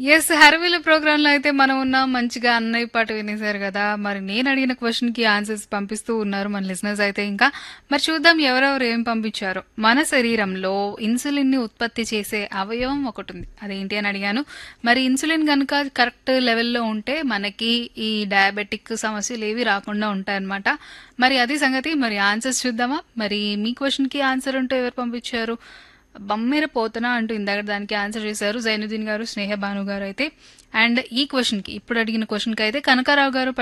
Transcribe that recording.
Yes. 'హర్విల్' ప్రోగ్రామ్‌లో అయితే మనం ఉన్నాం. మంచిగా అన్నయ్య పాట వినేశారు గదా! మరి నేను అడిగిన క్వెషన్‌కి ఆన్సర్స్ పంపిస్తూ ఉన్నారు మన లిజనర్స్ అయితే ఇంకా. మరి చూద్దాం ఎవరెవరు ఏం పంపించారో. మన శరీరంలో ఇన్సులిన్‌ని ఉత్పత్తి చేసే అవయవం ఒకటుంది. అదేంటి అని అడిగాను. మరి ఇన్సులిన్ గనుక కరెక్ట్ లెవెల్‌లో ఉంటే మనకి ఈ డయాబెటిక్ సమస్యలేవి రాకుండా ఉంటాయన్నమాట. మరి అది సంగతి. మరి ఆన్సర్స్ చూద్దామా? మరి మీ క్వెషన్‌కి ఆన్సర్ ఉంటే ఎవరు పంపించారు? బమ్మెర పోతన అంటూ ఇందాక దానికి ఆన్సర్ చేశారు జైనుద్దీన్ గారు, స్నేహ భాను గారు అయితే. అండ్ ఈ క్వెషన్‌కి ఇప్పుడు అడిగిన క్వెషన్‌కి అయితే కనకారావు గారు